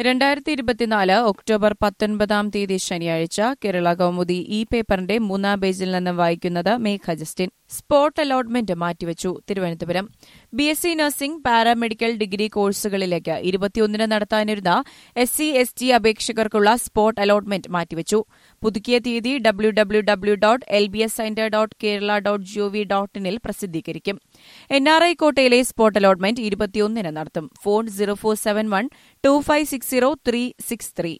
രണ്ടായിരത്തി ഇരുപത്തിനാല് ഒക്ടോബർ പത്തൊൻപതാം തീയതി ശനിയാഴ്ച കേരള കൗമുദി ഈ പേപ്പറിന്റെ മൂന്നാം പേജിൽ നിന്ന് വായിക്കുന്നത് മേഘ ജസ്റ്റിൻ സ്പോട്ട് അലോട്ട്മെന്റ് മാറ്റിവച്ചു Thiruvananthapuram B S C nursing paramedical degree കോഴ്സുകളിലേക്ക് ഇരുപത്തിയൊന്നിന് നടത്താനിരുന്ന എസ് സി എസ് ടി അപേക്ഷകർക്കുള്ള സ്പോട്ട് അലോട്ട്മെന്റ് മാറ്റിവച്ചു പുതുക്കിയ തീയതി W W W dot L B S centre dot Kerala dot gov dot ഇനിൽ പ്രസിദ്ധീകരിക്കും എൻ ആർ ഐ കോട്ടയിലെ സ്പോട്ട് അലോട്ട്മെന്റ് ഇരുപത്തിയൊന്നിന് നടത്തും phone zero four seven one two five six zero three six three